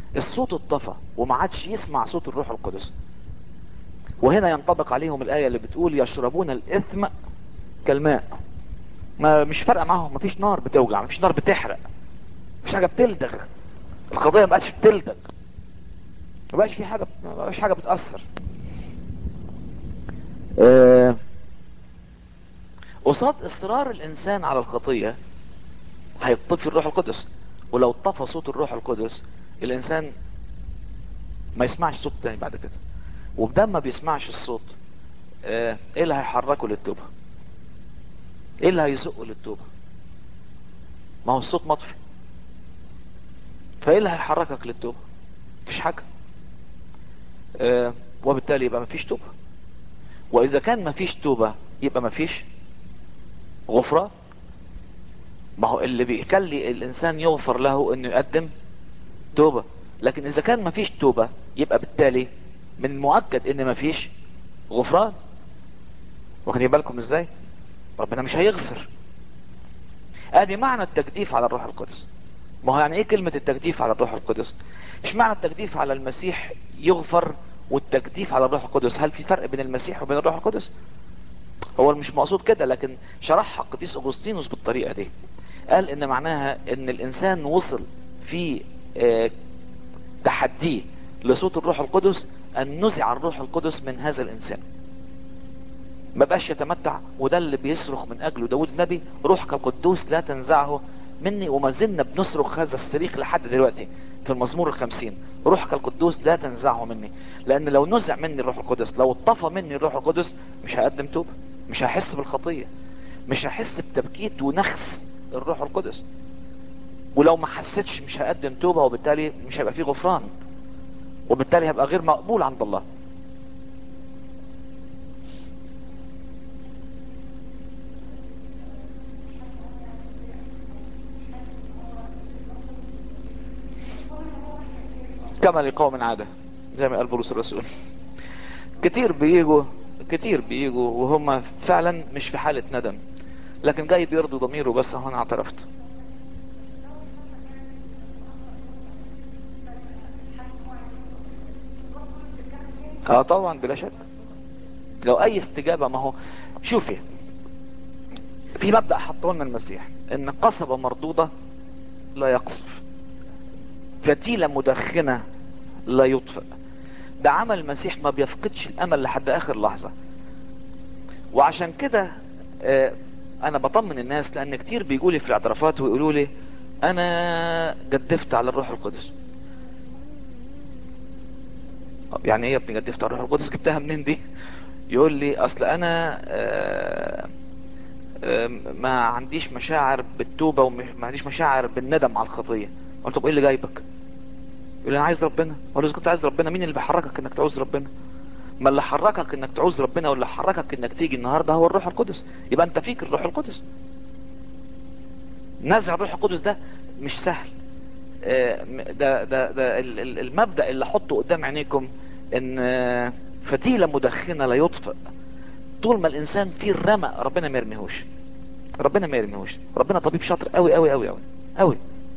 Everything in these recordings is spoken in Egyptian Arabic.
الصوت اتطفى وما عادش يسمع صوت الروح القدس وهنا ينطبق عليهم الآية اللي بتقول يشربون الإثم كالماء ما مش فارقة معاهم مفيش نار بتوجع مفيش نار بتحرق مفيش حاجة بتلدغ القضية ما بقتش بتلدغ ما بقاش في حاجة ما بقاش حاجة بتأثر آه، قصاد اصرار الانسان على الخطية هيطفي الروح القدس ولو طفى صوت الروح القدس الانسان ما يسمعش صوت تاني بعد كده وبدل ما بيسمعش الصوت آه، ايه اللي هيحركه للتوبة ايه اللي هيزقه للتوبة ما هو الصوت مطفي فايه اللي هيحركك للتوبة مفيش حاجة آه، وبالتالي يبقى مفيش توبة واذا كان مفيش توبة يبقى مفيش غفران ما هو اللي بيخلي الانسان يغفر له انه يقدم توبة لكن اذا كان مفيش توبة يبقى بالتالي من المؤكد ان مفيش غفران واخدين بالكم ازاي ربنا مش هيغفر ادي معنى التجديف على الروح القدس ما هو يعني ايه كلمة التجديف على الروح القدس مش معنى التجديف على المسيح يغفر والتجديف على الروح القدس هل في فرق بين المسيح وبين الروح القدس هو مش مقصود كده لكن شرحها القديس اغسطينوس بالطريقة دي قال ان معناها ان الانسان وصل في آه، تحديه لصوت الروح القدس ان نزع الروح القدس من هذا الانسان ما بقاش يتمتع وده اللي بيصرخ من اجله داود النبي روحك القدوس لا تنزعه مني وما زلنا بنصرخ هذا الصريخ لحد دلوقتي في المزمور الخمسين روحك القدوس لا تنزعه مني لان لو نزع مني الروح القدس لو اتطفى مني الروح القدس مش هقدم توبة مش هحس بالخطية مش هحس بتبكيت ونخس الروح القدس ولو ما حسيتش مش هقدم توبة وبالتالي مش هيبقى فيه غفران وبالتالي هبقى غير مقبول عند الله كما لقوم عادة زي ما قال بولس الرسول كتير بيجوا كتير بيجوا وهم فعلا مش في حالة ندم لكن جاي بيرضي ضميره بس هو انا اعترفت اه طبعا بلا شك لو اي استجابة ما هو شوفي في مبدأ حطه لنا المسيح ان قصبة مردودة لا يقصف فتيلة مدخنة لا يطفئ ده عمل المسيح ما بيفقدش الامل لحد اخر لحظة وعشان كده آه، انا بطمن الناس لان كتير بيجولي في الاعترافات ويقولوا لي انا جدفت على الروح القدس طب يعني ايه يا ابني جدفت على الروح القدس جبتها منين دي يقول لي اصل انا آه، آه، ما عنديش مشاعر بالتوبة وما عنديش مشاعر بالندم على الخطية قلت طب ايه اللي جايبك يقول لي انا عايز ربنا اقول له اذا كنت عايز ربنا مين اللي بيحركك انك تعوز ربنا ما اللي حركك انك تعوز ربنا واللي حركك انك تيجي النهارده هو الروح القدس يبقى انت فيك الروح القدس نزع الروح القدس ده مش سهل آه، ده ده ده ال- ال- المبدأ اللي احطه قدام عينيكم ان آه، فتيلة مدخنة لا يطفئ طول ما الانسان فيه الرمى ربنا ما يرميهوش ربنا ما يرميهوش ربنا طبيب شاطر قوي قوي قوي قوي قوي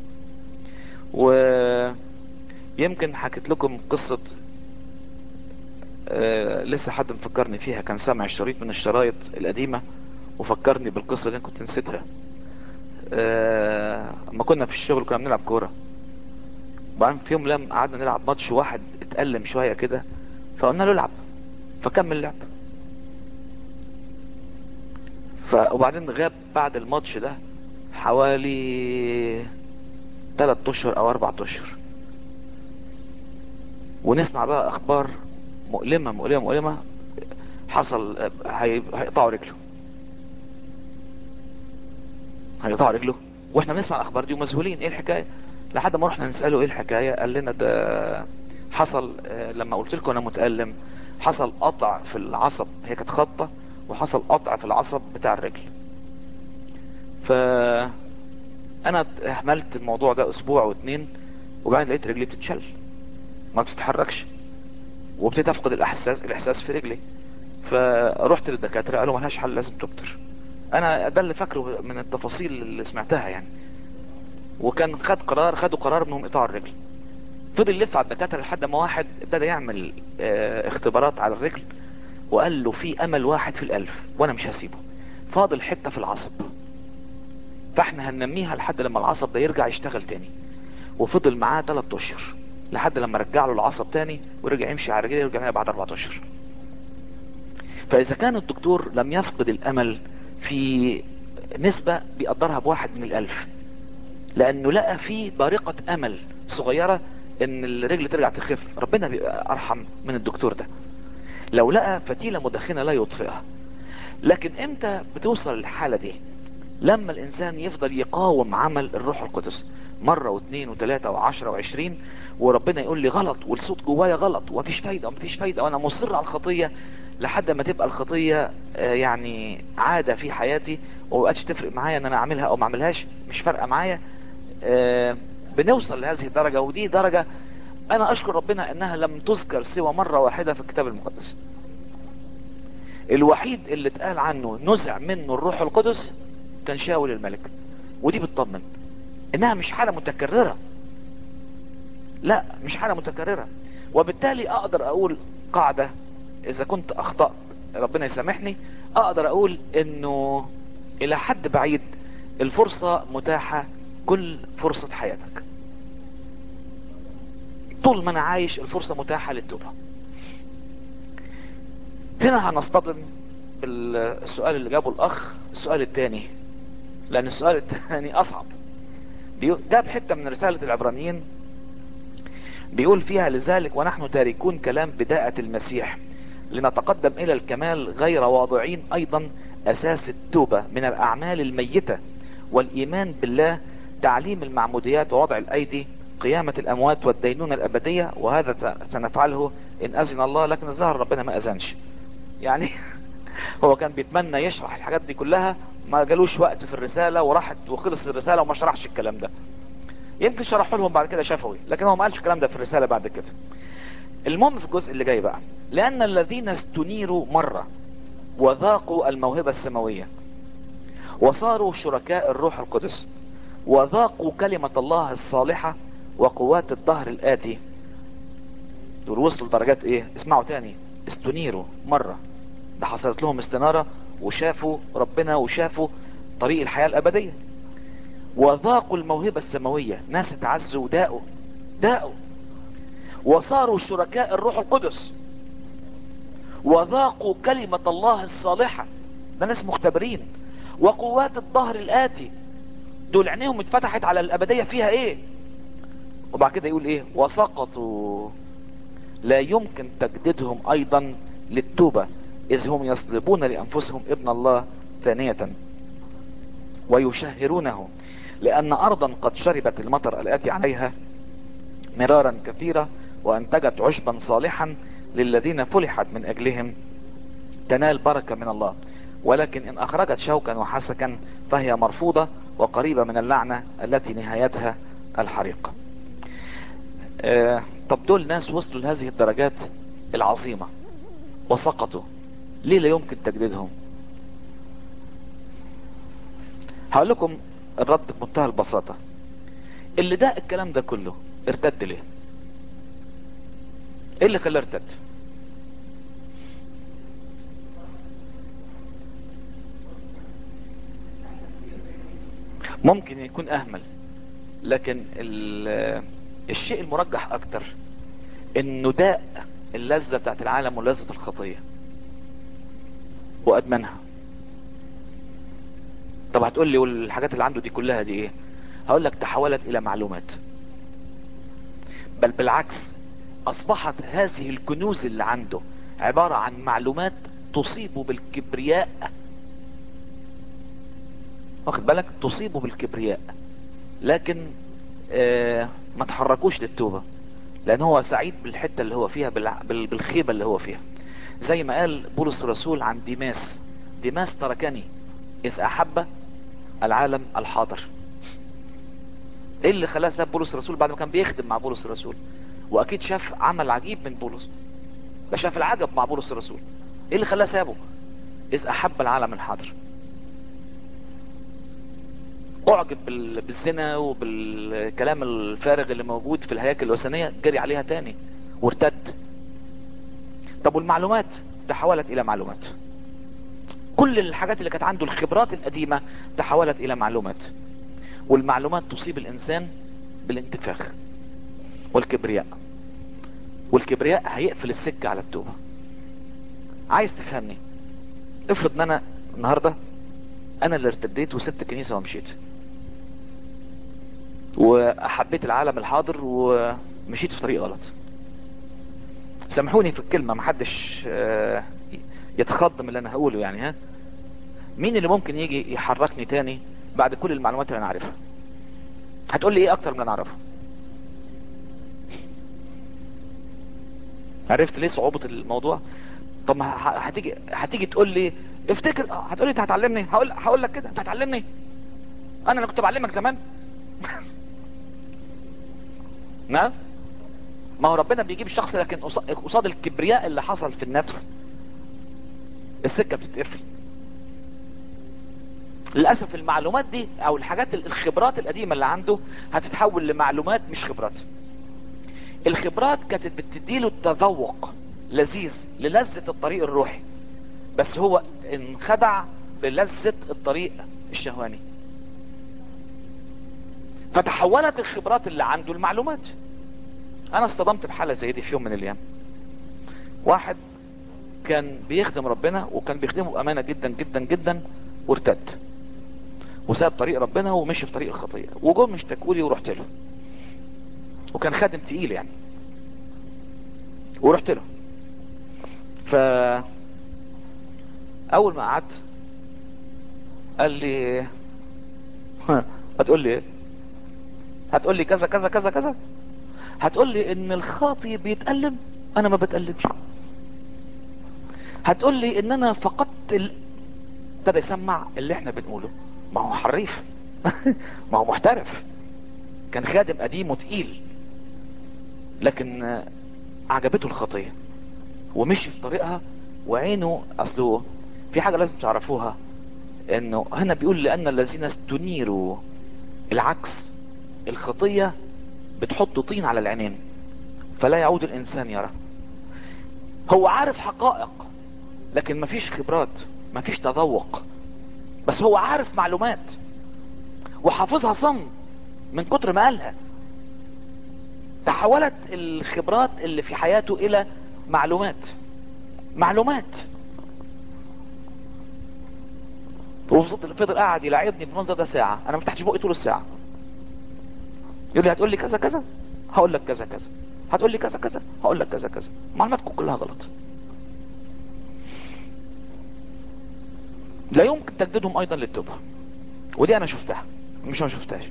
ويمكن حكيت لكم قصة آه لسه حد مفكرني فيها كان سامع الشريط من الشرايط القديمة وفكرني بالقصة اللي أنا كنت نسيتها آه، اما كنا في الشغل كنا بنلعب كورة وبعدين في يوم لما قعدنا نلعب ماتش واحد اتألم شوية كده فقلنا له العب فكمل لعب ف... وبعدين غاب بعد الماتش ده حوالي ثلاث اشهر او اربع اشهر ونسمع بقى اخبار مؤلمة مؤلمة مؤلمة حصل هي- هيقطعوا رجله هيقطعوا رجله واحنا بنسمع الاخبار دي ومذهولين ايه الحكاية لحد ما رحنا نسأله ايه الحكاية قال لنا ده حصل آه، لما قلت لكم انا متألم حصل قطع في العصب هي كانت خطة وحصل قطع في العصب بتاع الرجل ف انا اهملت الموضوع ده اسبوع واتنين وبعدين لقيت رجلي بتتشل ما بتتحركش وابتديت افقد الاحساس الاحساس في رجلي فرحت للدكاتره قالوا ملهاش حل لازم تبتر انا ده اللي فاكره من التفاصيل اللي سمعتها يعني وكان خد قرار خدوا قرار انهم يقطعوا الرجل فضل يلف على الدكاتره لحد ما واحد ابتدى يعمل اه اختبارات على الرجل وقال له في امل واحد في الالف وانا مش هسيبه فاضل حته في العصب فاحنا هننميها لحد لما العصب ده يرجع يشتغل تاني وفضل معاه 3 اشهر لحد لما رجع له العصب تاني ورجع يمشي على رجليه يرجع بعد 4 اشهر فاذا كان الدكتور لم يفقد الامل في نسبة بيقدرها بواحد من الالف لانه لقى فيه بارقة امل صغيرة ان الرجل ترجع تخف ربنا بيبقى ارحم من الدكتور ده لو لقى فتيلة مدخنة لا يطفئها لكن امتى بتوصل الحالة دي لما الانسان يفضل يقاوم عمل الروح القدس مرة واثنين وثلاثة وعشرة وعشرين وربنا يقول لي غلط والصوت جوايا غلط ومفيش فايدة ومفيش فايدة وانا مصر على الخطية لحد ما تبقى الخطية يعني عادة في حياتي ومبقتش تفرق معايا ان انا اعملها او ما اعملهاش مش فارقة معايا بنوصل لهذه الدرجة ودي درجة انا اشكر ربنا انها لم تذكر سوى مرة واحدة في الكتاب المقدس الوحيد اللي اتقال عنه نزع منه الروح القدس كان شاول الملك ودي بتطمن انها مش حالة متكررة لا مش حالة متكررة وبالتالي اقدر اقول قاعدة اذا كنت اخطأت ربنا يسامحني اقدر اقول انه الى حد بعيد الفرصة متاحة كل فرصة حياتك طول ما انا عايش الفرصة متاحة للتوبة هنا هنصطدم بالسؤال اللي جابه الاخ السؤال الثاني لان السؤال الثاني اصعب جاب حتة من رسالة العبرانيين بيقول فيها لذلك ونحن تاركون كلام بداءة المسيح لنتقدم الى الكمال غير واضعين ايضا اساس التوبة من الاعمال الميتة والايمان بالله تعليم المعموديات ووضع الايدي قيامة الاموات والدينونة الابدية وهذا سنفعله ان اذن الله لكن الظاهر ربنا ما اذنش يعني هو كان بيتمنى يشرح الحاجات دي كلها ما جالوش وقت في الرسالة وراحت وخلص الرسالة وما شرحش الكلام ده يمكن شرحوا لهم بعد كده شفوي لكن هو ما قالش الكلام ده في الرسالة بعد كده المهم في الجزء اللي جاي بقى لان الذين استنيروا مرة وذاقوا الموهبة السماوية وصاروا شركاء الروح القدس وذاقوا كلمة الله الصالحة وقوات الظهر الآتي دول وصلوا لدرجات ايه اسمعوا تاني استنيروا مرة ده حصلت لهم استنارة وشافوا ربنا وشافوا طريق الحياة الأبدية وذاقوا الموهبة السماوية ناس اتعزوا وداقوا داقوا وصاروا شركاء الروح القدس وذاقوا كلمة الله الصالحة ده ناس مختبرين وقوات الظهر الآتي دول عينيهم اتفتحت على الأبدية فيها ايه وبعد كده يقول ايه وسقطوا لا يمكن تجديدهم ايضا للتوبة اذ هم يصلبون لانفسهم ابن الله ثانية ويشهرونه لان ارضا قد شربت المطر الاتي عليها مرارا كثيرة وانتجت عشبا صالحا للذين فلحت من اجلهم تنال بركة من الله ولكن ان اخرجت شوكا وحسكا فهي مرفوضة وقريبة من اللعنة التي نهايتها الحريق آه طب دول ناس وصلوا لهذه الدرجات العظيمة وسقطوا ليه لا يمكن تجديدهم هقول لكم الرد بمنتهى البساطة اللي ده الكلام ده كله ارتد ليه ايه اللي خلاه ارتد ممكن يكون اهمل لكن الشيء المرجح اكتر انه داء اللذة بتاعت العالم ولذة الخطية وادمنها طب هتقول لي والحاجات اللي عنده دي كلها دي ايه هقول لك تحولت الى معلومات بل بالعكس اصبحت هذه الكنوز اللي عنده عبارة عن معلومات تصيبه بالكبرياء واخد بالك تصيبه بالكبرياء لكن آه ما تحركوش للتوبة لان هو سعيد بالحتة اللي هو فيها بالخيبة اللي هو فيها زي ما قال بولس الرسول عن ديماس ديماس تركني اذ احب العالم الحاضر ايه اللي خلاه ساب بولس الرسول بعد ما كان بيخدم مع بولس الرسول واكيد شاف عمل عجيب من بولس ده شاف العجب مع بولس الرسول ايه اللي خلاه سابه اذ احب العالم الحاضر اعجب بال- بالزنا وبالكلام الفارغ اللي موجود في الهياكل الوثنية جري عليها تاني وارتد طب والمعلومات تحولت الى معلومات كل الحاجات اللي كانت عنده الخبرات القديمة تحولت الى معلومات والمعلومات تصيب الانسان بالانتفاخ والكبرياء والكبرياء هيقفل السكة على التوبة عايز تفهمني افرض ان انا النهاردة انا اللي ارتديت وسبت الكنيسة ومشيت وحبيت العالم الحاضر ومشيت في طريق غلط سامحوني في الكلمة محدش آه، يتخض من اللي انا هقوله يعني ها مين اللي ممكن يجي يحركني تاني بعد كل المعلومات اللي انا عارفها هتقول لي ايه اكتر من اللي انا اعرفه عرفت ليه صعوبة الموضوع طب ما ه- هتيجي هتيجي تقول لي افتكر اه هتقول لي انت هتعلمني هقول هقول لك كده انت هتعلمني انا اللي كنت بعلمك زمان نعم ما هو ربنا بيجيب الشخص لكن قص- قصاد الكبرياء اللي حصل في النفس السكة بتتقفل للأسف المعلومات دي او الحاجات الخبرات القديمة اللي عنده هتتحول لمعلومات مش خبرات الخبرات كانت بتديله التذوق لذيذ للذة الطريق الروحي بس هو انخدع بلذة الطريق الشهواني فتحولت الخبرات اللي عنده المعلومات انا اصطدمت بحالة زي دي في يوم من الايام واحد كان بيخدم ربنا وكان بيخدمه بامانة جدا جدا جدا وارتد وساب طريق ربنا ومشي في طريق الخطية وجم اشتكوا لي ورحت له وكان خادم تقيل يعني ورحت له ف اول ما قعدت قال لي هتقول لي ايه هتقول لي كذا كذا كذا كذا هتقول لي ان الخاطي بيتألم انا ما بتألمش هتقول لي ان انا فقدت ال... ابتدى يسمع اللي احنا بنقوله ما هو حريف ما هو محترف كان خادم قديم وتقيل لكن آه، عجبته الخطية ومشي في طريقها وعينه اصله في حاجة لازم تعرفوها انه هنا بيقول لان الذين استنيروا العكس الخطية بتحط طين على العينين فلا يعود الانسان يرى هو عارف حقائق لكن مفيش خبرات مفيش تذوق بس هو عارف معلومات وحافظها صم من كتر ما قالها تحولت الخبرات اللي في حياته الى معلومات معلومات وفضل فضل قاعد يلاعبني بالمنظر ده ساعة انا ما فتحتش بقي طول الساعة يقول لي هتقول لي كذا كذا هقول لك كذا كذا هتقول لي كذا كذا هقول لك كذا كذا معلوماتكم كلها غلط لا يمكن تجديدهم ايضا للتوبة ودي انا شفتها مش ما شفتهاش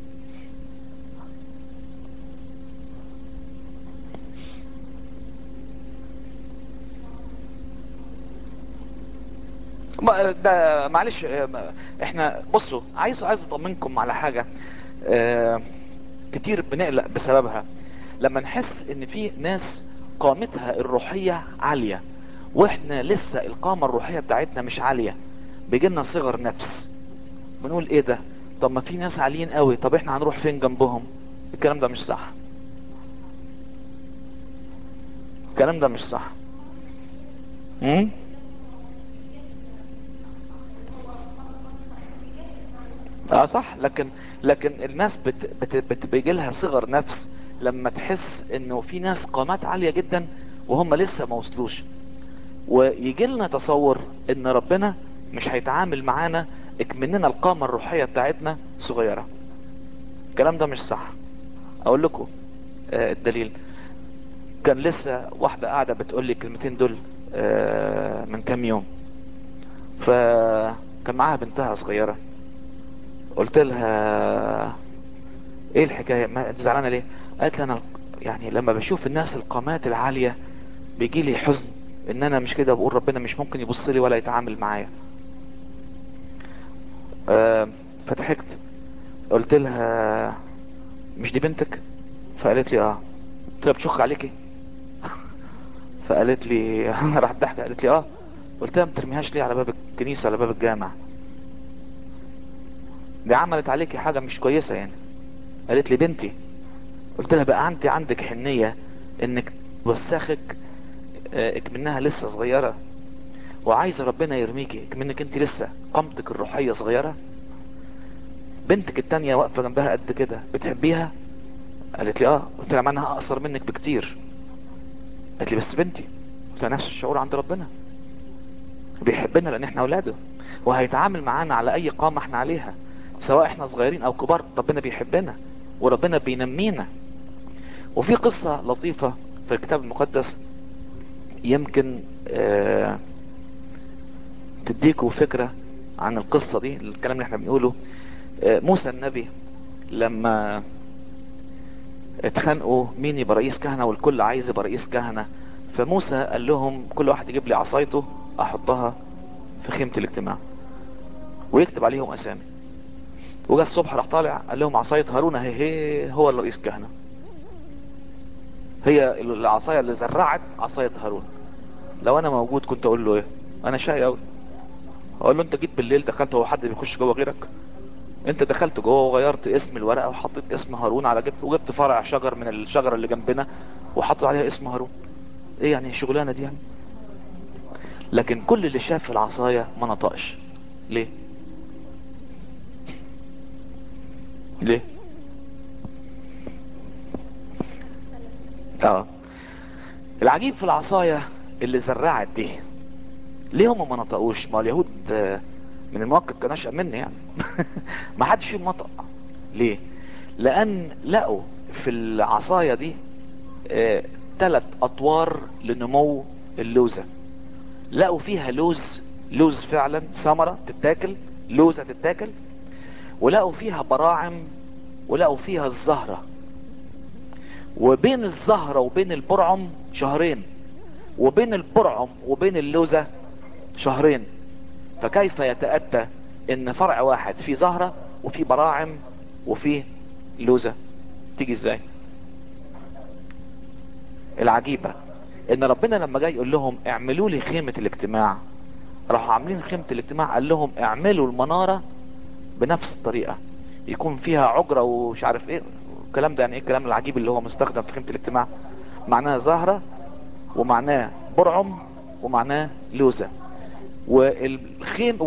ما- ده معلش آه، ما- احنا بصوا عايز عايز اطمنكم على حاجة آه، كتير بنقلق بسببها لما نحس ان في ناس قامتها الروحية عالية واحنا لسه القامة الروحية بتاعتنا مش عالية بيجيلنا صغر نفس بنقول ايه ده طب ما في ناس عاليين قوي طب احنا هنروح فين جنبهم الكلام ده مش صح الكلام ده مش صح امم اه صح لكن لكن الناس بت بت بت بيجي لها صغر نفس لما تحس انه في ناس قامات عالية جدا وهم لسه ما وصلوش ويجي لنا تصور ان ربنا مش هيتعامل معانا اكمننا القامة الروحية بتاعتنا صغيرة الكلام ده مش صح اقول لكم آه الدليل كان لسه واحدة قاعدة بتقول لي الكلمتين دول آه من كام يوم فكان معاها بنتها صغيرة قلت لها ايه الحكاية ما انت زعلانة ليه قالت لي انا يعني لما بشوف الناس القامات العالية بيجي لي حزن ان انا مش كده بقول ربنا مش ممكن يبص لي ولا يتعامل معايا آه فضحكت قلت لها مش دي بنتك فقالت لي اه قلت لها بتشخ عليكي فقالت لي راحت ضحكه قالت لي اه قلت لها ما ترميهاش ليه على باب الكنيسه على باب الجامع دي عملت عليكي حاجة مش كويسة يعني قالت لي بنتي قلت لها بقى عندي عندك حنية انك توسخك آه، اكمنها لسه صغيرة وعايزة ربنا يرميكي اكمنك انت لسه قامتك الروحية صغيرة بنتك التانية واقفة جنبها قد كده بتحبيها قالت لي اه قلت لها معناها اقصر منك بكتير قالت لي بس بنتي قلت لها نفس الشعور عند ربنا بيحبنا لان احنا اولاده وهيتعامل معانا على اي قامة احنا عليها سواء احنا صغيرين او كبار ربنا بيحبنا وربنا بينمينا وفي قصة لطيفة في الكتاب المقدس يمكن آه تديكوا فكرة عن القصة دي الكلام اللي احنا بنقوله آه موسى النبي لما اتخانقوا مين يبقى رئيس كهنة والكل عايز يبقى رئيس كهنة فموسى قال لهم كل واحد يجيب لي عصايته احطها في خيمة الاجتماع ويكتب عليهم اسامي وجا الصبح راح طالع قال لهم عصاية هارون هي هي هو الرئيس كهنة هي العصاية اللي زرعت عصاية هارون لو انا موجود كنت اقول له ايه انا شاي قوي اقول له انت جيت بالليل دخلت هو حد بيخش جوه غيرك انت دخلت جوه وغيرت اسم الورقة وحطيت اسم هارون على جبت وجبت فرع شجر من الشجرة اللي جنبنا وحطيت عليها اسم هارون ايه يعني الشغلانة دي يعني لكن كل اللي شاف العصاية ما نطقش ليه ليه اه العجيب في العصاية اللي زرعت دي ليه هم ما نطقوش ما اليهود آه، من المؤكد كان اشقى مني يعني ما حدش فيهم نطق ليه لان لقوا في العصاية دي ثلاث اطوار لنمو اللوزة لقوا فيها لوز لوز فعلا ثمرة تتاكل لوزة تتاكل ولقوا فيها براعم ولقوا فيها الزهرة وبين الزهرة وبين البرعم شهرين وبين البرعم وبين اللوزة شهرين فكيف يتأتى ان فرع واحد فيه زهرة وفيه براعم وفيه لوزة تيجي ازاي العجيبة ان ربنا لما جاي يقول لهم اعملوا لي خيمة الاجتماع راحوا عاملين خيمة الاجتماع قال لهم اعملوا المنارة بنفس الطريقة يكون فيها عجرة ومش عارف ايه الكلام ده يعني ايه الكلام العجيب اللي هو مستخدم في خيمة الاجتماع معناها زهرة ومعناه برعم ومعناه لوزة والخيم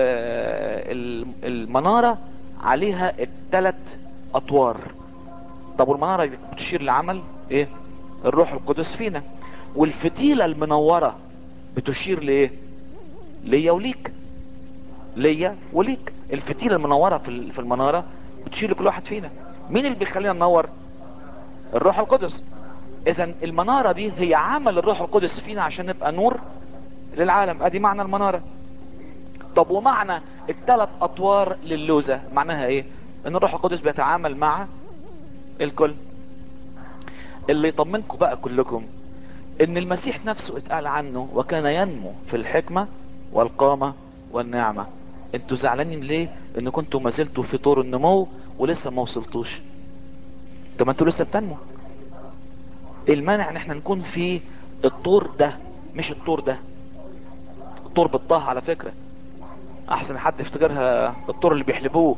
والمنارة عليها الثلاث اطوار طب والمنارة بتشير لعمل ايه الروح القدس فينا والفتيلة المنورة بتشير لايه ليا وليك ليا وليك الفتيلة المنورة في في المنارة بتشير لكل واحد فينا مين اللي بيخلينا ننور الروح القدس اذا المنارة دي هي عمل الروح القدس فينا عشان نبقى نور للعالم ادي معنى المنارة طب ومعنى الثلاث اطوار للوزة معناها ايه ان الروح القدس بيتعامل مع الكل اللي يطمنكم بقى كلكم ان المسيح نفسه اتقال عنه وكان ينمو في الحكمة والقامة والنعمة انتوا زعلانين ليه ان كنتوا ما زلتوا في طور النمو ولسه ما وصلتوش طب ما انتوا لسه بتنمو ايه المانع ان احنا نكون في الطور ده مش الطور ده الطور بالطه على فكرة احسن حد يفتكرها الطور اللي بيحلبوه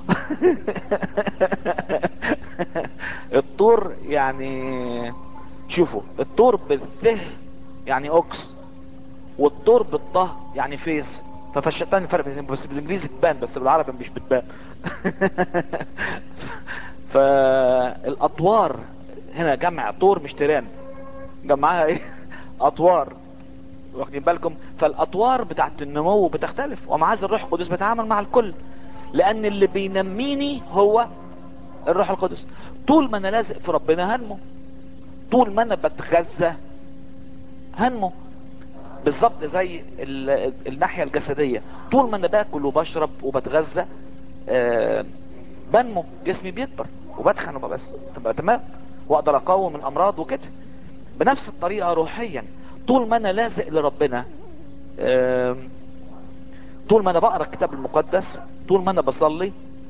الطور يعني شوفوا الطور بالثه يعني اوكس والطور بالطه يعني فيز ففشتان الفرق بينهم بس بالانجليزي تبان بس بالعربي مش بتبان فالاطوار هنا جمع طور مش تيران جمعها ايه اطوار واخدين بالكم فالاطوار بتاعت النمو بتختلف ومع ذلك الروح القدس بيتعامل مع الكل لان اللي بينميني هو الروح القدس طول ما انا لازق في ربنا هنمو طول ما انا بتغذى هنمو بالظبط زي ال- الناحية الجسدية طول ما انا باكل وبشرب وبتغذى آه بنمو جسمي بيكبر وبتخن وبس تبقى تمام واقدر اقاوم الامراض وكده بنفس الطريقة روحيا طول ما انا لازق لربنا آه طول ما انا بقرا الكتاب المقدس طول ما انا بصلي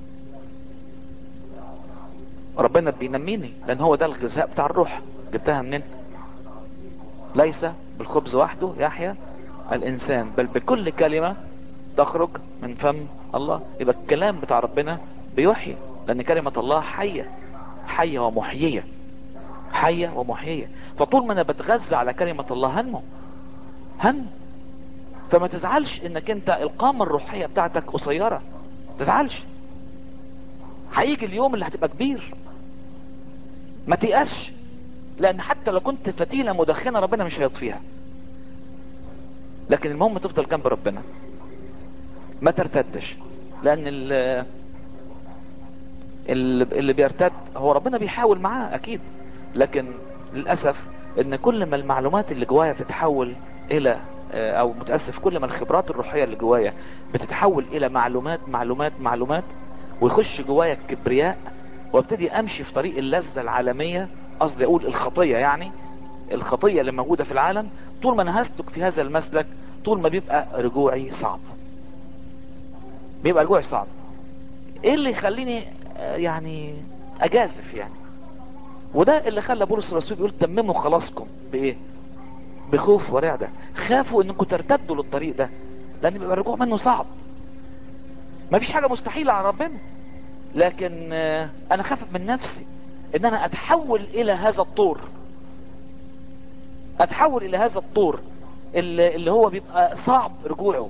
ربنا بينميني لان هو ده الغذاء بتاع الروح جبتها منين ليس بالخبز وحده يحيا الانسان بل بكل كلمة تخرج من فم الله يبقى الكلام بتاع ربنا بيحيي لان كلمة الله حية حية ومحيية حية ومحيية فطول ما انا بتغذى على كلمة الله هنمو هنمو فما تزعلش انك انت القامة الروحية بتاعتك قصيرة تزعلش هيجي اليوم اللي هتبقى كبير ما تيأسش لان حتى لو كنت فتيلة مدخنة ربنا مش هيطفيها لكن المهم تفضل جنب ربنا ما ترتدش لان ال اللي بيرتد هو ربنا بيحاول معاه اكيد لكن للأسف ان كل ما المعلومات اللي جوايا بتتحول الى او متأسف كل ما الخبرات الروحية اللي جوايا بتتحول الى معلومات معلومات معلومات ويخش جوايا الكبرياء وابتدي امشي في طريق اللذة العالمية قصدي اقول الخطية يعني الخطية اللي موجودة في العالم طول ما انا هسلك في هذا المسلك طول ما بيبقى رجوعي صعب بيبقى رجوعي صعب ايه اللي يخليني يعني اجازف يعني وده اللي خلى بولس الرسول يقول تمموا خلاصكم بايه بخوف ورعدة خافوا انكم ترتدوا للطريق ده لان بيبقى الرجوع منه صعب مفيش حاجة مستحيلة على ربنا لكن انا خاف من نفسي ان انا اتحول الى هذا الطور اتحول الى هذا الطور اللي, اللي هو بيبقى صعب رجوعه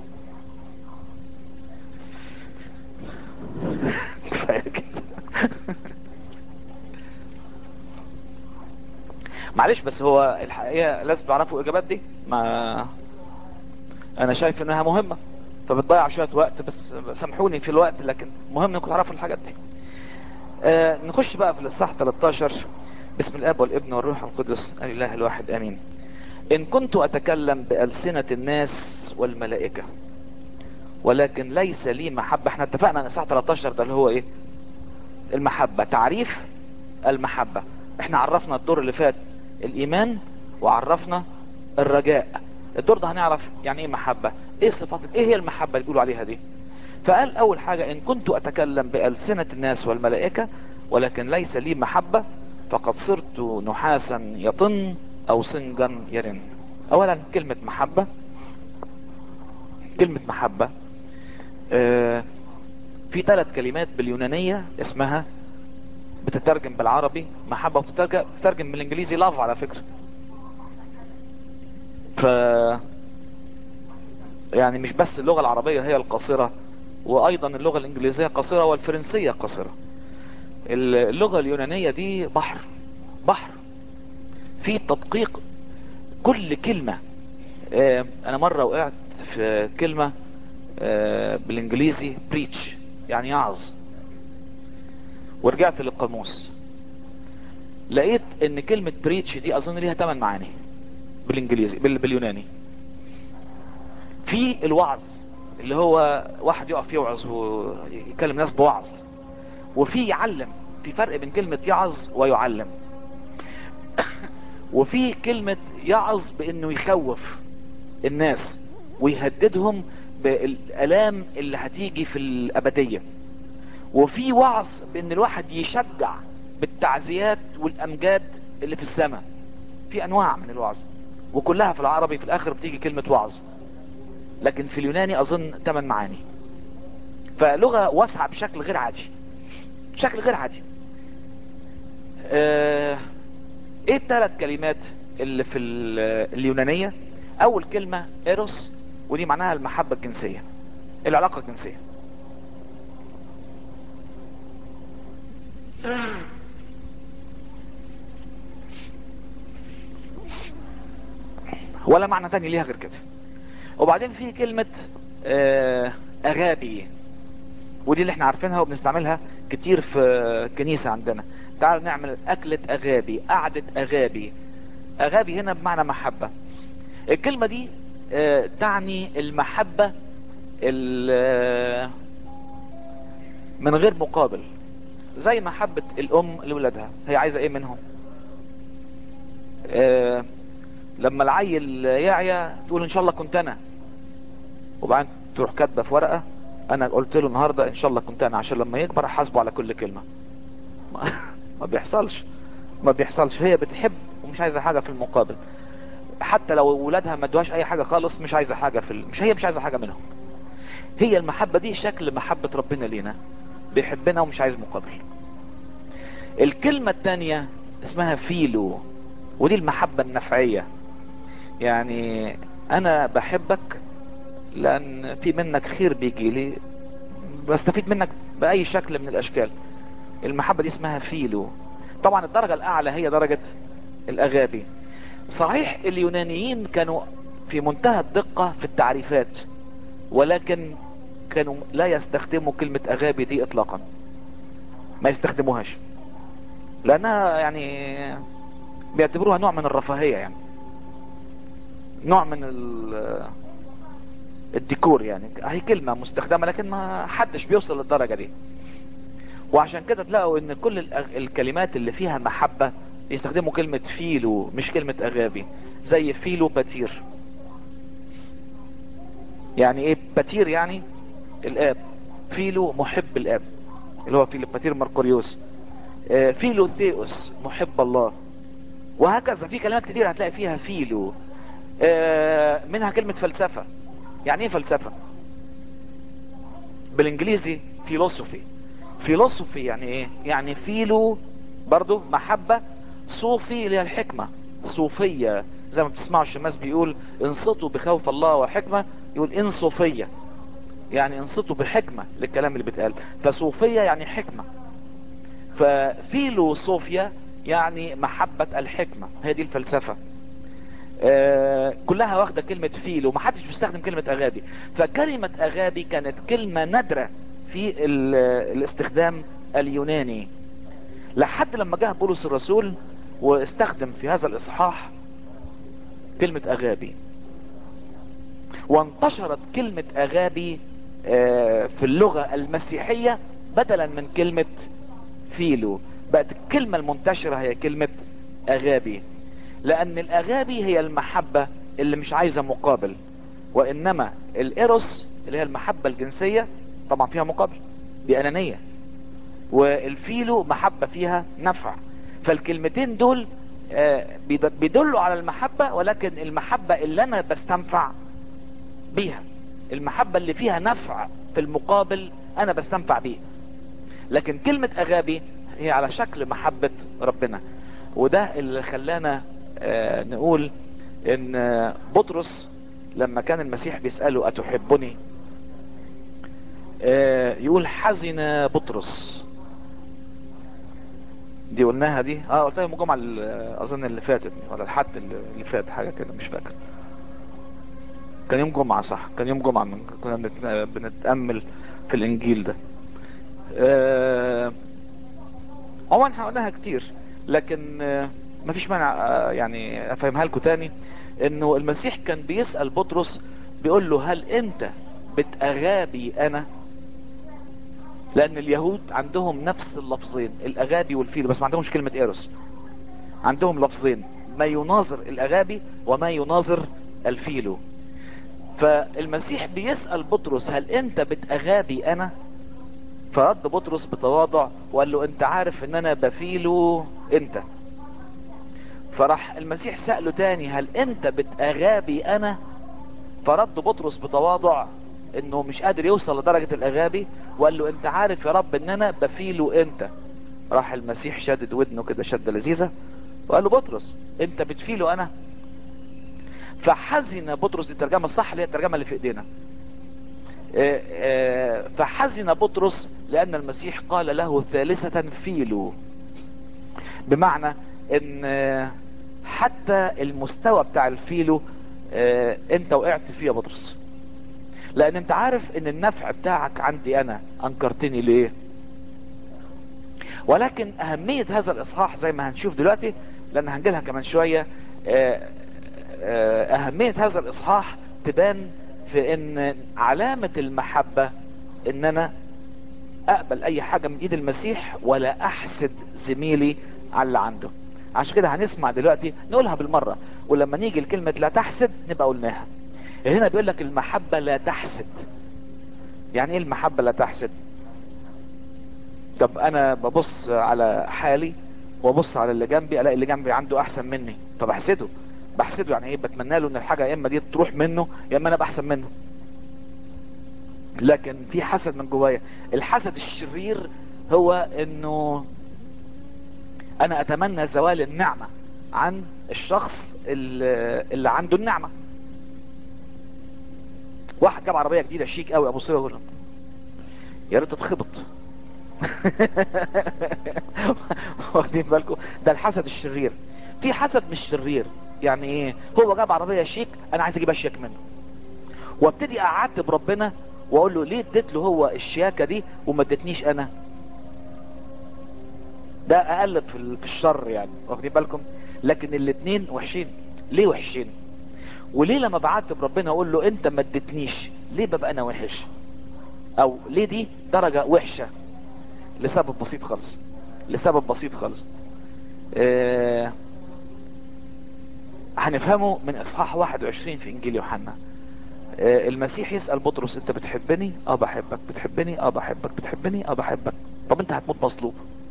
معلش بس هو الحقيقة لازم تعرفوا الاجابات دي ما انا شايف انها مهمة فبتضيع شوية وقت بس سامحوني في الوقت لكن مهم انكم تعرفوا الحاجات دي آه نخش بقى في الاصحاح 13 بسم الاب والابن والروح القدس الاله الواحد امين ان كنت اتكلم بألسنة الناس والملائكة ولكن ليس لي محبة احنا اتفقنا ان الاصحاح 13 ده اللي هو ايه المحبة تعريف المحبة احنا عرفنا الدور اللي فات الايمان وعرفنا الرجاء الدور ده هنعرف يعني ايه محبة ايه صفات ايه هي المحبة اللي بيقولوا عليها دي فقال اول حاجة ان كنت اتكلم بألسنة الناس والملائكة ولكن ليس لي محبة فقد صرت نحاسا يطن او سنجا يرن اولا كلمة محبة كلمة محبة اه في ثلاث كلمات باليونانية اسمها بتترجم بالعربي محبة وبتترجم بالانجليزي لاف على فكرة ف يعني مش بس اللغة العربية هي القصيرة وايضا اللغة الانجليزية قصيرة والفرنسية قصيرة اللغة اليونانية دي بحر بحر في تدقيق كل كلمة اه انا مرة وقعت في كلمة اه بالانجليزي بريتش يعني يعظ ورجعت للقاموس لقيت ان كلمة بريتش دي اظن ليها 8 معاني بالانجليزي بال... باليوناني في الوعظ اللي هو واحد يقف يوعظ ويكلم ناس بوعظ وفي يعلم في فرق بين كلمة يعظ ويعلم وفي كلمة يعظ بانه يخوف الناس ويهددهم بالالام اللي هتيجي في الابدية وفي وعظ بان الواحد يشجع بالتعزيات والامجاد اللي في السماء في انواع من الوعظ وكلها في العربي في الاخر بتيجي كلمة وعظ لكن في اليوناني اظن 8 معاني فلغة واسعة بشكل غير عادي بشكل غير عادي اه ايه الثلاث كلمات اللي في اليونانية اول كلمة ايروس ودي معناها المحبة الجنسية العلاقة الجنسية ولا معنى تاني ليها غير كده وبعدين في كلمة اغابي ودي اللي احنا عارفينها وبنستعملها كتير في الكنيسة عندنا تعالوا نعمل اكلة اغابي قعدة اغابي اغابي هنا بمعنى محبة الكلمة دي تعني المحبة من غير مقابل زي محبة الام لولادها هي عايزة ايه منهم آه لما العيل يعيا تقول ان شاء الله كنت انا وبعدين تروح كاتبه في ورقة انا قلت له النهاردة ان شاء الله كنت انا عشان لما يكبر احاسبه على كل كلمة ما, ما بيحصلش ما بيحصلش هي بتحب ومش عايزة حاجة في المقابل حتى لو ولادها ما ادوهاش اي حاجة خالص مش عايزة حاجة في ال... مش هي مش عايزة حاجة منهم هي المحبة دي شكل محبة ربنا لينا بيحبنا ومش عايز مقابل الكلمة التانية اسمها فيلو ودي المحبة النفعية يعني انا بحبك لان في منك خير بيجي لي بستفيد منك باي شكل من الاشكال المحبة دي اسمها فيلو طبعا الدرجة الاعلى هي درجة الاغابي صحيح اليونانيين كانوا في منتهى الدقة في التعريفات ولكن كانوا لا يستخدموا كلمة اغابي دي اطلاقا ما يستخدموهاش لانها يعني بيعتبروها نوع من الرفاهية يعني نوع من الديكور يعني هي كلمة مستخدمة لكن ما حدش بيوصل للدرجة دي وعشان كده تلاقوا ان كل الكلمات اللي فيها محبة يستخدموا كلمة فيلو مش كلمة اغابي زي فيلو باتير يعني ايه باتير يعني الاب فيلو محب الاب اللي هو فيلو باتير مرقوريوس فيلو ثيوس محب الله وهكذا في كلمات كتير هتلاقي فيها فيلو منها كلمة فلسفة يعني ايه فلسفة بالانجليزي فيلوسوفي فيلوسوفي يعني ايه يعني فيلو برضو محبة صوفي اللي هي الحكمة صوفية زي ما بتسمعوا الشماس بيقول انصتوا بخوف الله وحكمة يقول انصوفية يعني انصتوا بحكمة للكلام اللي بيتقال فصوفية يعني حكمة ففيلو صوفيا يعني محبة الحكمة هي دي الفلسفة آه كلها واخدة كلمة فيلو ما حدش بيستخدم كلمة اغابي فكلمة اغابي كانت كلمة نادرة في الاستخدام اليوناني لحد لما جاء بولس الرسول واستخدم في هذا الاصحاح كلمة اغابي وانتشرت كلمة اغابي آه في اللغة المسيحية بدلا من كلمة فيلو بقت الكلمة المنتشرة هي كلمة اغابي لان الاغابي هي المحبة اللي مش عايزة مقابل وانما الايروس اللي هي المحبة الجنسية طبعا فيها مقابل دي انانية والفيلو محبة فيها نفع فالكلمتين دول بيدلوا على المحبة ولكن المحبة اللي انا بستنفع بيها المحبة اللي فيها نفع في المقابل انا بستنفع بيه لكن كلمة اغابي هي على شكل محبة ربنا وده اللي خلانا آه نقول ان بطرس لما كان المسيح بيسأله اتحبني آه يقول حزن بطرس دي قلناها دي اه قلتها يوم الجمعة اظن اللي فاتت ولا الحد اللي فات حاجة كده مش فاكر كان يوم جمعة صح كان يوم جمعة من كنا بنتأمل في الانجيل ده آه عموما احنا قلناها كتير لكن آه مفيش مانع آه يعني افهمها لكم تاني انه المسيح كان بيسأل بطرس بيقول له هل انت بتأغابي انا لان اليهود عندهم نفس اللفظين الاغابي والفيل بس ما عندهمش كلمة ايروس عندهم لفظين ما يناظر الاغابي وما يناظر الفيلو فالمسيح بيسأل بطرس هل انت بتأغابي انا فرد بطرس بتواضع وقال له انت عارف ان انا بفيله انت فراح المسيح سأله تاني هل انت بتأغابي انا فرد بطرس بتواضع انه مش قادر يوصل لدرجة الاغابي وقال له انت عارف يا رب ان انا بفيله انت راح المسيح شدد ودنه كده شدة لذيذة وقال له بطرس انت بتفيله انا فحزن بطرس دي الترجمة الصح اللي هي الترجمة اللي في ايدينا فحزن بطرس لان المسيح قال له ثالثة فيلو بمعنى ان حتى المستوى بتاع الفيلو انت وقعت فيه يا بطرس لان انت عارف ان النفع بتاعك عندي انا انكرتني ليه ولكن اهمية هذا الاصحاح زي ما هنشوف دلوقتي لان هنجيلها كمان شوية اهمية هذا الاصحاح تبان في ان علامة المحبة ان انا اقبل اي حاجة من ايد المسيح ولا احسد زميلي على اللي عنده عشان كده هنسمع دلوقتي نقولها بالمرة ولما نيجي لكلمة لا تحسد نبقى قلناها هنا بيقول لك المحبة لا تحسد يعني ايه المحبة لا تحسد طب انا ببص على حالي وابص على اللي جنبي الاقي اللي جنبي عنده احسن مني طب احسده بحسده يعني ايه بتمنى له ان الحاجة يا اما دي تروح منه يا اما انا ابقى احسن منه لكن في حسد من جوايا الحسد الشرير هو انه انا اتمنى زوال النعمة عن الشخص اللي, اللي عنده النعمة واحد جاب عربية جديدة شيك قوي ابو صيغة يقول له يا ريت تتخبط واخدين بالكم ده الحسد الشرير في حسد مش شرير يعني ايه هو جاب عربية شيك انا عايز اجيب اشيك منه وابتدي اعاتب ربنا واقول له ليه اديت له هو الشياكة دي وما ادتنيش انا ده اقل في ال- في الشر يعني واخدين بالكم لكن الاتنين وحشين ليه وحشين وليه لما بعاتب ربنا اقول له انت ما اديتنيش ليه ببقى انا وحش او ليه دي درجة وحشة لسبب بسيط خالص لسبب بسيط خالص آه هنفهمه من اصحاح 21 في انجيل يوحنا آه المسيح يسأل بطرس انت بتحبني اه بحبك بتحبني اه بحبك بتحبني اه بحبك طب انت هتموت مصلوب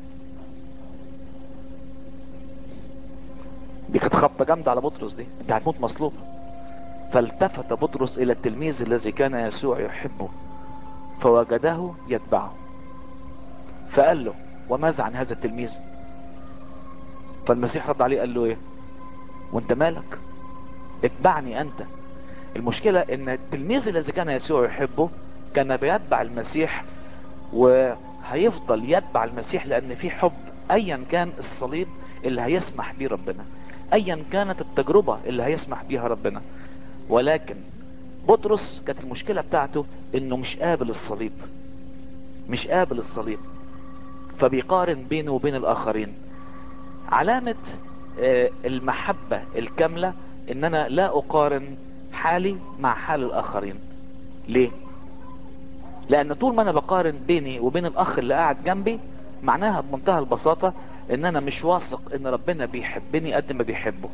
دي كانت خبطة جامدة على بطرس دي انت هتموت مصلوب فالتفت بطرس الى التلميذ الذي كان يسوع يحبه فوجده يتبعه فقال له وماذا عن هذا التلميذ فالمسيح رد عليه قال له ايه وانت مالك اتبعني انت المشكلة ان التلميذ الذي كان يسوع يحبه كان بيتبع المسيح وهيفضل يتبع المسيح لان في حب ايا كان الصليب اللي هيسمح بيه ربنا ايا كانت التجربة اللي هيسمح بيها ربنا ولكن بطرس كانت المشكلة بتاعته انه مش قابل الصليب مش قابل الصليب فبيقارن بينه وبين الاخرين علامة آه، المحبة الكاملة ان انا لا اقارن حالي مع حال الاخرين ليه لان طول ما انا بقارن بيني وبين الاخ اللي قاعد جنبي معناها بمنتهى البساطة ان انا مش واثق ان ربنا بيحبني قد ما بيحبه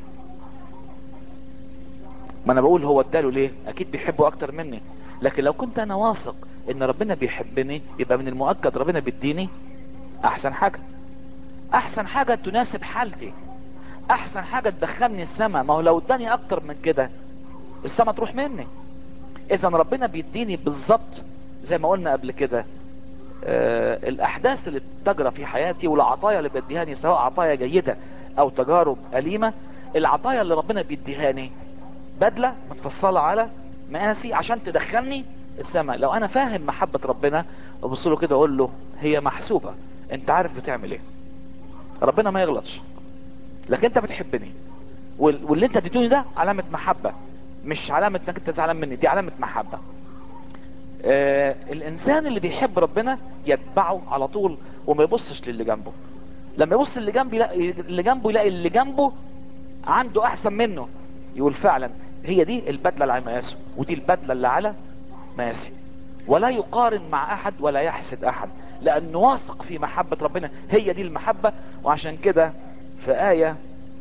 ما انا بقول هو اداله ليه اكيد بيحبه اكتر مني لكن لو كنت انا واثق ان ربنا بيحبني يبقى من المؤكد ربنا بيديني احسن حاجة احسن حاجة تناسب حالتي احسن حاجة تدخلني السماء ما هو لو اداني اكتر من كده السماء تروح مني اذا ربنا بيديني بالظبط زي ما قلنا قبل كده آه الاحداث اللي تجرى في حياتي والعطايا اللي بيديهاني سواء عطايا جيدة او تجارب اليمة العطايا اللي ربنا بيديهاني بدلة متفصلة على مقاسي عشان تدخلني السماء لو انا فاهم محبة ربنا ابص له كده اقول له هي محسوبة انت عارف بتعمل ايه ربنا ما يغلطش لكن انت بتحبني وال- واللي انت اديتوني ده علامة محبة مش علامة انك انت زعلان مني دي علامة محبة آه الانسان اللي بيحب ربنا يتبعه على طول وما يبصش للي جنبه لما يبص اللي جنبه يلاقي اللي جنبه يلاقي اللي جنبه عنده احسن منه يقول فعلا هي دي البدلة اللي على مقاسه ودي البدلة اللي على مقاسي ولا يقارن مع احد ولا يحسد احد لانه واثق في محبة ربنا هي دي المحبة وعشان كده في آية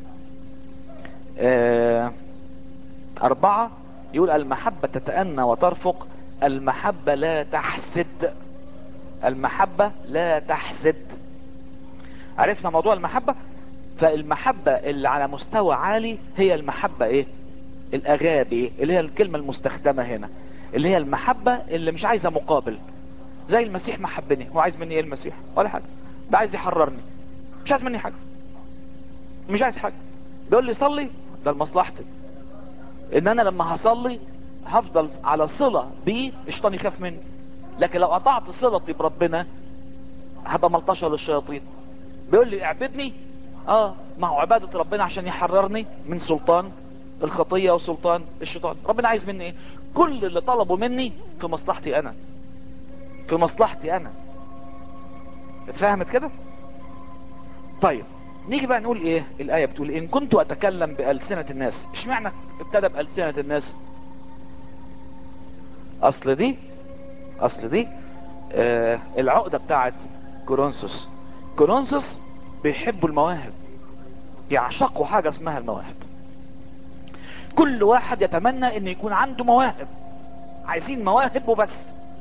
آه أربعة يقول المحبة تتأنى وترفق المحبة لا تحسد المحبة لا تحسد عرفنا موضوع المحبة فالمحبة اللي على مستوى عالي هي المحبة ايه الاغابي اللي هي الكلمة المستخدمة هنا اللي هي المحبة اللي مش عايزة مقابل زي المسيح ما حبني هو عايز مني ايه المسيح ولا حاجة ده عايز يحررني مش عايز مني حاجة مش عايز حاجة بيقول لي صلي ده لمصلحتي ان انا لما هصلي هفضل على صلة بيه الشيطان يخاف مني لكن لو قطعت صلتي بربنا هبقى ملطشة للشياطين بيقول لي اعبدني اه ما هو عبادة ربنا عشان يحررني من سلطان الخطية وسلطان الشيطان ربنا عايز مني ايه كل اللي طلبه مني في مصلحتي انا في مصلحتي انا اتفهمت كده طيب نيجي بقى نقول ايه الآية بتقول ان كنت اتكلم بألسنة الناس اشمعنى ابتدى بألسنة الناس اصل دي اصل دي آه العقدة بتاعت كورنثوس كورنثوس بيحبوا المواهب يعشقوا حاجة اسمها المواهب كل واحد يتمنى ان يكون عنده مواهب عايزين مواهب وبس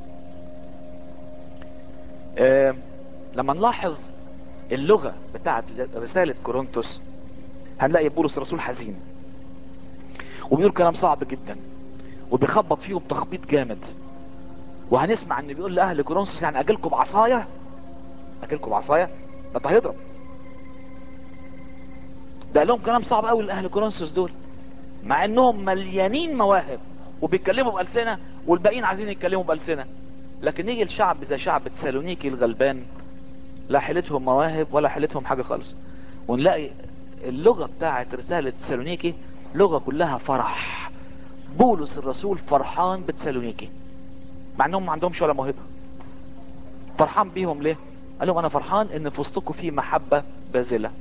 آه لما نلاحظ اللغة بتاعت رسالة كورنثوس هنلاقي بولس الرسول حزين وبيقول كلام صعب جدا وبيخبط فيهم تخبيط جامد وهنسمع ان بيقول لاهل كورنثوس يعني اجيلكم بعصايه اجيلكم بعصايه ده هيضرب ده لهم كلام صعب قوي لاهل كورنثوس دول مع انهم مليانين مواهب وبيتكلموا بألسنة والباقيين عايزين يتكلموا بألسنة لكن يجي الشعب زي شعب تسالونيكي الغلبان لا حيلتهم مواهب ولا حيلتهم حاجة خالص ونلاقي اللغة بتاعت رسالة تسالونيكي لغة كلها فرح بولس الرسول فرحان بتسالونيكي مع انهم ما عندهمش ولا موهبة فرحان بيهم ليه قال لهم انا فرحان ان في وسطكم في محبة باذلة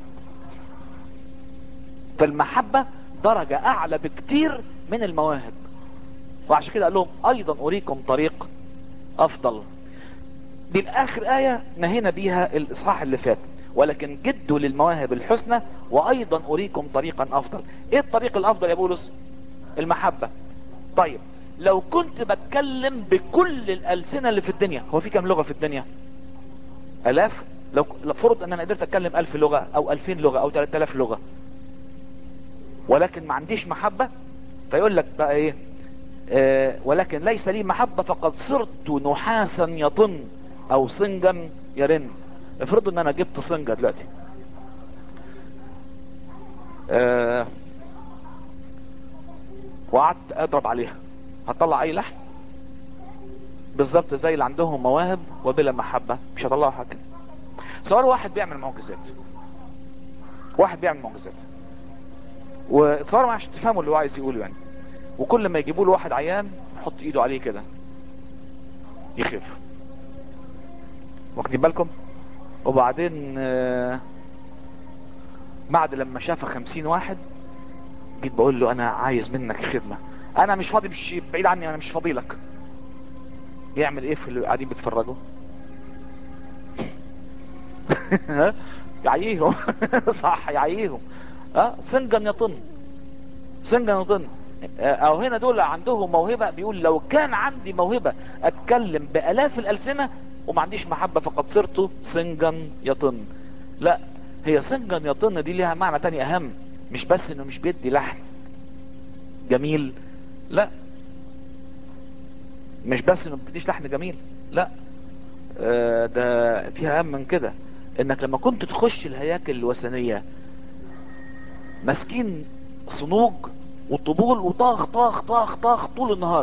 فالمحبة درجة اعلى بكتير من المواهب وعشان كده قال لهم ايضا اريكم طريق افضل دي الاخر اية نهينا بيها الاصحاح اللي فات ولكن جدوا للمواهب الحسنى وايضا اريكم طريقا افضل ايه الطريق الافضل يا بولس المحبة طيب لو كنت بتكلم بكل الالسنة اللي في الدنيا هو في كام لغة في الدنيا الاف لو لو فرض ان انا قدرت اتكلم الف لغة او الفين لغة او تلات الاف لغة ولكن ما عنديش محبة فيقول لك بقى ايه آه ولكن ليس لي محبة فقد صرت نحاسا يطن او صنجا يرن افرضوا ان انا جبت صنجة دلوقتي آه وقعدت اضرب عليها هتطلع اي لحن بالظبط زي اللي عندهم مواهب وبلا محبة مش هطلعوا حاجة صار واحد بيعمل معجزات واحد بيعمل معجزات وتصوروا عشان تفهموا اللي هو عايز يقوله يعني وكل ما يجيبوا له واحد عيان يحط ايده عليه كده يخف واخدين بالكم وبعدين آه، بعد لما شاف خمسين واحد جيت بقول له انا عايز منك خدمة انا مش فاضي مش بعيد عني انا مش فاضي لك يعمل ايه في اللي قاعدين بيتفرجوا ها؟ يعييهم صح يعييهم ها سنجا يطن سنجا يطن او هنا دول عندهم موهبة بيقول لو كان عندي موهبة اتكلم بالاف الالسنة وما عنديش محبة فقد صرت سنجا يطن لا هي سنجا يطن دي ليها معنى تاني اهم مش بس انه مش بيدي لحن جميل لا مش بس انه ما بيديش لحن جميل لا آه، ده فيها اهم من كده انك لما كنت تخش الهياكل الوثنية ماسكين صنوج وطبول وطاخ طاخ طاخ طاخ طول النهار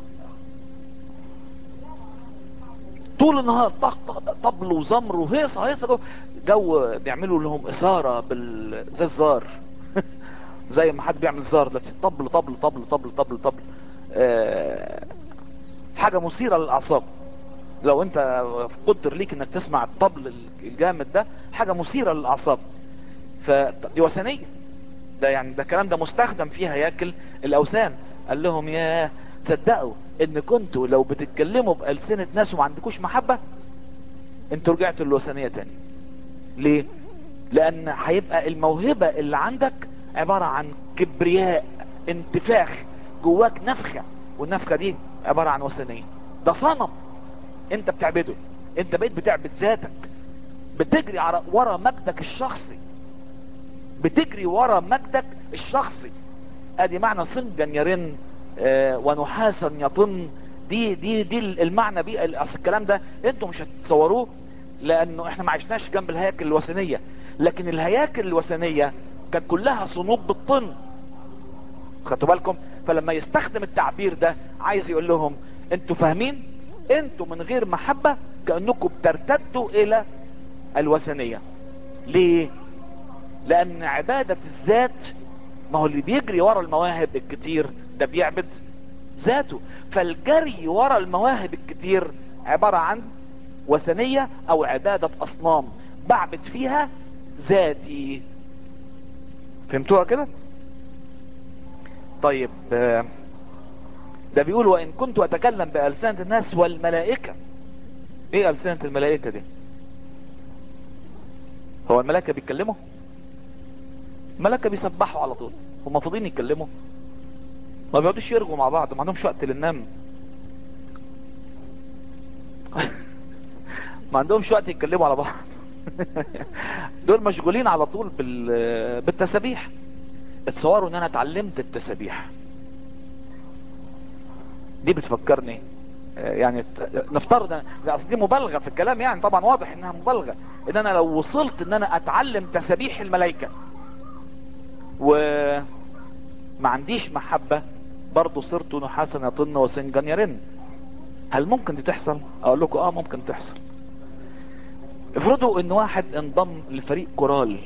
طول النهار طخ طخ طبل وزمر وهيصة هيصة جو, جو بيعملوا لهم إثارة بال زي الزار زي ما حد بيعمل زار دلوقتي طبل طبل طبل طبل طبل طبل آه حاجة مثيرة للأعصاب لو انت قدر ليك انك تسمع الطبل الجامد ده حاجة مثيرة للأعصاب فدي وثنية ده يعني ده الكلام ده مستخدم في هياكل الاوثان قال لهم يا تصدقوا ان كنتوا لو بتتكلموا بألسنة ناس وما عندكوش محبة انتوا رجعتوا للوثنية تاني ليه لان هيبقى الموهبة اللي عندك عبارة عن كبرياء انتفاخ جواك نفخة والنفخة دي عبارة عن وثنية ده صنم انت بتعبده انت بقيت بتعبد ذاتك بتجري على ورا مجدك الشخصي بتجري ورا مجدك الشخصي ادي معنى صنجا يرن آه ونحاسا يطن دي دي دي المعنى بيه اصل الكلام ده انتوا مش هتتصوروه لانه احنا ما عشناش جنب الهياكل الوثنيه لكن الهياكل الوثنيه كانت كلها صنوب بالطن خدتوا بالكم فلما يستخدم التعبير ده عايز يقول لهم انتوا فاهمين انتوا من غير محبه كانكم بترتدوا الى الوثنيه ليه لان عبادة الذات ما هو اللي بيجري ورا المواهب الكتير ده بيعبد ذاته فالجري ورا المواهب الكتير عبارة عن وثنية او عبادة اصنام بعبد فيها ذاتي فهمتوها كده طيب ده بيقول وان كنت اتكلم بألسنة الناس والملائكة ايه ألسنة الملائكة دي هو الملائكة بيتكلموا الملائكة بيسبحوا على طول هم فاضيين يتكلموا ما بيقعدوش يرجوا مع بعض ما عندهمش وقت للنام ما عندهمش وقت يتكلموا على بعض دول مشغولين على طول بال... بالتسابيح اتصوروا ان انا اتعلمت التسابيح دي بتفكرني آه، يعني ت- نفترض أن- اصل دي مبالغه في الكلام يعني طبعا واضح انها مبالغه ان انا لو وصلت ان انا اتعلم تسابيح الملائكه وما عنديش محبه برضه صرت نحاسا يطن وسنجا يرن هل ممكن دي تحصل اقول لكم اه ممكن تحصل افرضوا ان واحد انضم لفريق كورال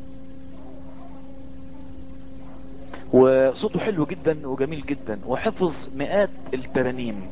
وصوته حلو جدا وجميل جدا وحفظ مئات الترانيم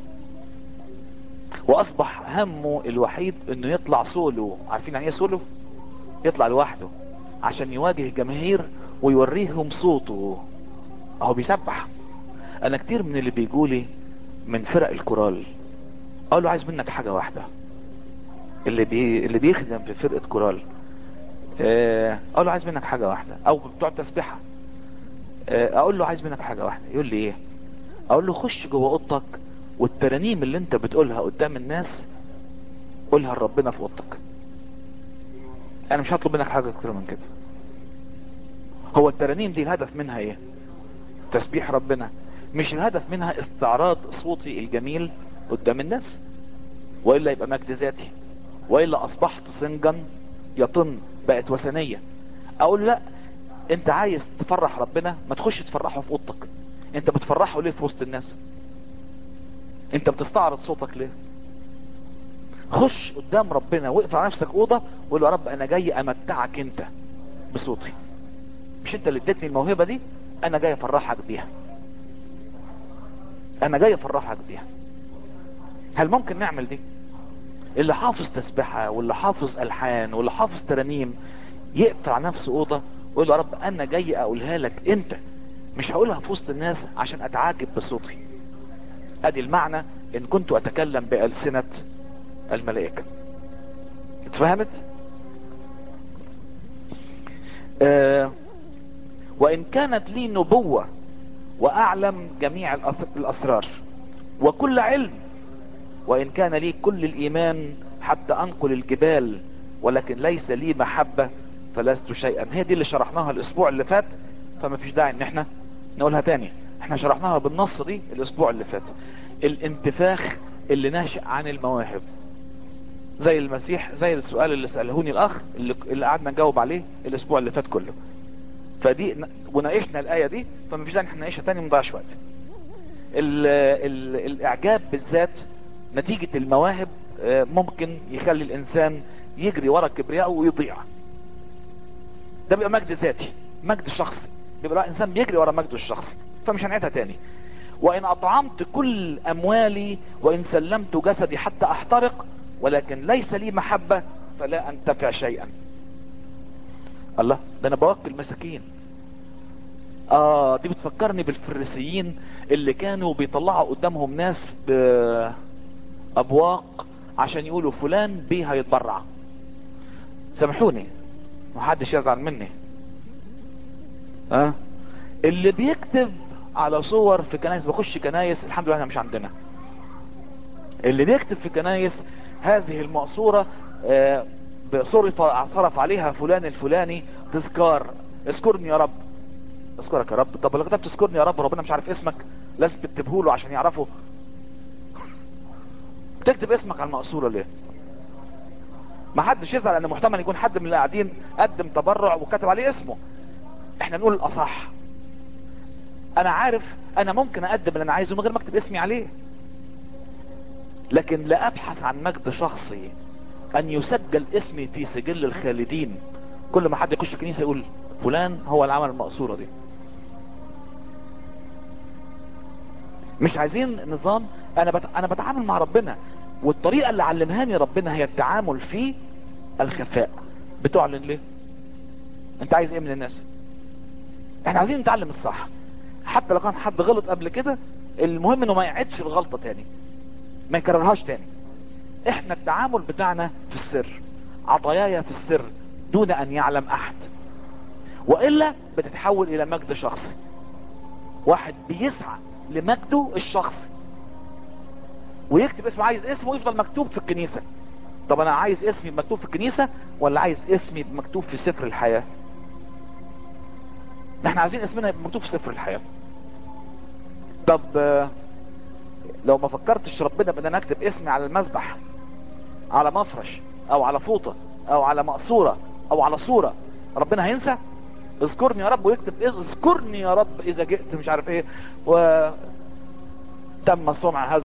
واصبح همه الوحيد انه يطلع سولو عارفين يعني ايه سولو يطلع لوحده عشان يواجه جماهير ويوريهم صوته اهو بيسبح انا كتير من اللي بيجولي من فرق الكورال اقول له عايز منك حاجة واحدة اللي بي... اللي بيخدم في فرقة كورال آه، اقول له عايز منك حاجة واحدة او بتوع التسبيحة آه، اقول له عايز منك حاجة واحدة يقول لي ايه اقول له خش جوه اوضتك والترانيم اللي انت بتقولها قدام الناس قولها لربنا في اوضتك انا مش هطلب منك حاجة اكتر من كده هو الترانيم دي الهدف منها ايه تسبيح ربنا مش الهدف منها استعراض صوتي الجميل قدام الناس والا يبقى مجد ذاتي والا اصبحت صنجا يطن بقت وثنية اقول لا انت عايز تفرح ربنا ما تخش تفرحه في اوضتك انت بتفرحه ليه في وسط الناس انت بتستعرض صوتك ليه خش قدام ربنا واقف على نفسك اوضه وقول له يا رب انا جاي امتعك انت بصوتي مش انت اللي اديتني الموهبه دي انا جاي افرحك بيها انا جاي افرحك بيها هل ممكن نعمل دي اللي حافظ تسبحة واللي حافظ الحان واللي حافظ ترانيم يقفل على نفسه اوضه ويقول له يا رب انا جاي اقولها لك انت مش هقولها في وسط الناس عشان اتعاجب بصوتي ادي المعنى ان كنت اتكلم بألسنة الملائكة اتفهمت آه وان كانت لي نبوة واعلم جميع الأس- الاسرار وكل علم وان كان لي كل الايمان حتى انقل الجبال ولكن ليس لي محبة فلست شيئا هي دي اللي شرحناها الاسبوع اللي فات فما فيش داعي ان احنا نقولها تاني احنا شرحناها بالنص دي الاسبوع اللي فات الانتفاخ اللي ناشئ عن المواهب زي المسيح زي السؤال اللي سألهوني الاخ اللي, اللي قعدنا نجاوب عليه الاسبوع اللي فات كله فدي وناقشنا الايه دي فما فيش داعي ان احنا نناقشها تاني ونضيعش وقت ال ال الاعجاب بالذات نتيجة المواهب آه، ممكن يخلي الانسان يجري ورا كبرياءه ويضيع ده بيبقى مجد ذاتي مجد شخصي بيبقى الانسان بيجري ورا مجده الشخصي فمش هنعيدها تاني وان اطعمت كل اموالي وان سلمت جسدي حتى احترق ولكن ليس لي محبة فلا انتفع شيئا الله ده انا بوكل مساكين اه دي بتفكرني بالفريسيين اللي كانوا بيطلعوا قدامهم ناس بابواق عشان يقولوا فلان بيه هيتبرع سامحوني محدش يزعل مني اه اللي بيكتب على صور في كنايس بخش كنايس الحمد لله احنا مش عندنا اللي بيكتب في كنايس هذه المقصورة آه، صرف صرف عليها فلان الفلاني تذكار اذكرني يا رب اذكرك يا رب طب لو كتبت اذكرني يا رب ربنا مش عارف اسمك لازم تكتبه له عشان يعرفه تكتب اسمك على المقصورة ليه ما حدش يزعل ان محتمل يكون حد من اللي قاعدين قدم تبرع وكتب عليه اسمه احنا نقول الاصح انا عارف انا ممكن اقدم اللي انا عايزه من غير ما اكتب اسمي عليه لكن لا ابحث عن مجد شخصي ان يسجل اسمي في سجل الخالدين كل ما حد يخش كنيسة يقول فلان هو اللي عمل المقصورة دي مش عايزين نظام انا بت... انا بتعامل مع ربنا والطريقة اللي علمهاني ربنا هي التعامل في الخفاء بتعلن ليه انت عايز ايه من الناس احنا عايزين نتعلم الصح حتى لو كان حد غلط قبل كده المهم انه ما يعيدش الغلطة تاني ما يكررهاش تاني احنا التعامل بتاعنا في السر عطاياي في السر دون ان يعلم احد وإلا بتتحول الى مجد شخصي واحد بيسعى لمجده الشخصي ويكتب اسمه عايز اسمه يفضل مكتوب في الكنيسة طب انا عايز اسمي مكتوب في الكنيسة ولا عايز اسمي مكتوب في سفر الحياة احنا عايزين اسمنا يبقى مكتوب في سفر الحياة طب آه، لو ما فكرتش ربنا بان انا اكتب اسمي على المذبح على مفرش او على فوطة او على مقصورة او على صورة ربنا هينسى اذكرني يا رب ويكتب إيه؟ اذكرني يا رب اذا جئت مش عارف ايه و تم صنع هذا